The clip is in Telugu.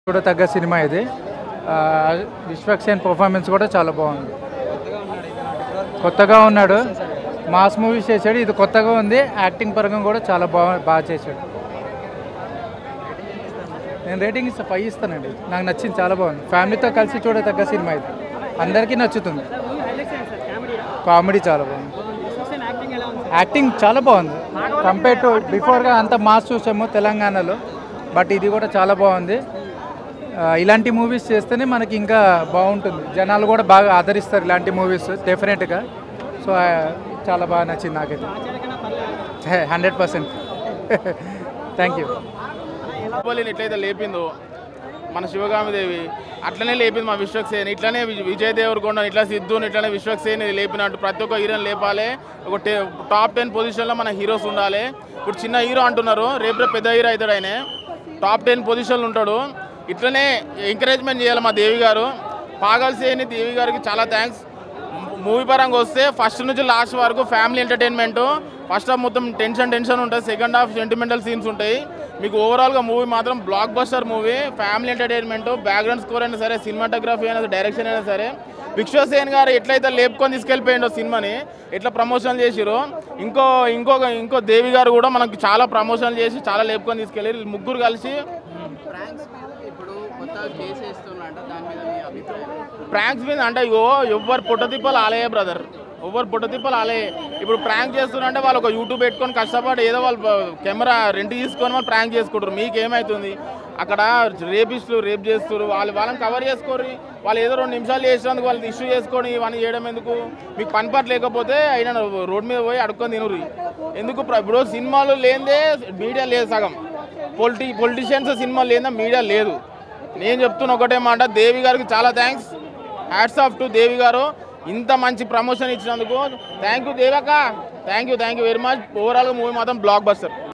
కూడా తగ్గ సినిమా ఇది ఆ, విశ్వక్సేన్ పర్ఫార్మెన్స్ కూడా చాలా బాగుంది కొత్తగా ఉన్నాడు మాస్ మూవీస్ చేశాడు ఇది కొత్తగా ఉంది యాక్టింగ్ పరంగా కూడా చాలా బాగా బాగా చేశాడు నేను రేటింగ్ ఇస్తా ఫైవ్ ఇస్తానండి నాకు నచ్చింది చాలా బాగుంది ఫ్యామిలీతో కలిసి చూడతగ్గ సినిమా ఇది అందరికీ నచ్చుతుంది కామెడీ చాలా బాగుంది యాక్టింగ్ చాలా బాగుంది కంపేర్ టు బిఫోర్గా అంత మాస్ చూసాము తెలంగాణలో బట్ ఇది కూడా చాలా బాగుంది ఆ, ఇలాంటి మూవీస్ చేస్తేనే మనకి ఇంకా బాగుంటుంది జనాలు కూడా బాగా ఆదరిస్తారు ఇలాంటి మూవీస్ డెఫినెట్గా సో ఆ, చాలా బాగా నచ్చింది నాకైతే హండ్రెడ్ పర్సెంట్ థ్యాంక్ యూ బాహుబలిని ఎట్లయితే లేపిందో మన శివగామిదేవి అట్లనే లేపింది మా విశ్వక్సేన్ ఇట్లనే విజయ్ విజయ్ దేవరకొండ ఇట్లా సిద్ధుని ఇట్లనే విశ్వక్సేన్ లేపినట్టు ప్రతి ఒక్క హీరోని లేపాలి ఒక టే టాప్ టెన్ పొజిషన్లో మన హీరోస్ ఉండాలి ఇప్పుడు చిన్న హీరో అంటున్నారు రేపు రేపు పెద్ద హీరో అవుతాడు ఆయన టాప్ టెన్ పొజిషన్లో ఉంటాడు ఇట్లనే ఎంకరేజ్మెంట్ చేయాలి మా దేవి గారు పాగల్సేని దేవి గారికి చాలా థ్యాంక్స్ మూవీ పరంగా వస్తే ఫస్ట్ నుంచి లాస్ట్ వరకు ఫ్యామిలీ ఎంటర్టైన్మెంట్ ఫస్ట్ హాఫ్ మొత్తం టెన్షన్ టెన్షన్ ఉంటుంది సెకండ్ హాఫ్ సెంటిమెంటల్ సీన్స్ ఉంటాయి మీకు ఓవరాల్గా మూవీ మాత్రం blockbuster movie family entertainment background score అయినా సరే సినిమాటోగ్రఫీ అయినా డైరెక్షన్ అయినా సరే విశ్వసేన్ గారు ఎట్లయితే లేపుకొని తీసుకెళ్ళిపోయిండో సినిమాని ఎట్లా ప్రమోషన్ చేసిరో ఇంకో ఇంకొక ఇంకో దేవి గారు కూడా మనకి చాలా ప్రమోషన్ చేసి చాలా లేపుకొని తీసుకెళ్ళి వీళ్ళు ముగ్గురు కలిసి ప్రాంక్స్ మీద ఇప్పుడు కొత్తగా కేసు వేస్తున్నట దాని మీద మీ అభిప్రాయం ప్రాంక్స్ మీద అంటే ఇగో ఎవ్వరు పుట్టతిప్పలు ఆలయ బ్రదర్ ఎవ్వరు పుట్టతిప్పలు ఆలయ ఇప్పుడు ప్రాంక్ చేస్తున్నారంటే వాళ్ళు ఒక యూట్యూబ్ పెట్టుకొని కష్టపడి ఏదో వాళ్ళు కెమెరా రెంట్ తీసుకొని వాళ్ళు ప్రాంక్ చేసుకుంటారు మీకు ఏమవుతుంది అక్కడ రేపిస్టులు రేప్ చేస్తారు వాళ్ళు వాళ్ళని కవర్ చేసుకోరు వాళ్ళు ఏదో రెండు నిమిషాలు చేసినందుకు వాళ్ళు ఇష్యూ చేసుకొని ఇవన్నీ చేయడం ఎందుకు మీకు పని పాట లేకపోతే అయినా రోడ్ మీద పోయి అడుక్కొని తినుర్రి ఎందుకు ప్ర- ఇప్పుడు సినిమాలు లేదే మీడియా లేదు సగం పొలిటి పొలిటీషియన్స్ సినిమా లేదా మీడియా లేదు నేను చెప్తున్న ఒకటే మాట దేవి గారికి చాలా thanks hats off to Devi గారు ఇంత మంచి ప్రమోషన్ ఇచ్చినందుకు థ్యాంక్ యూ దేవక్క thank you thank you very much ఓవరాల్గా మూవీ మాత్రం బ్లాక్ బస్టర్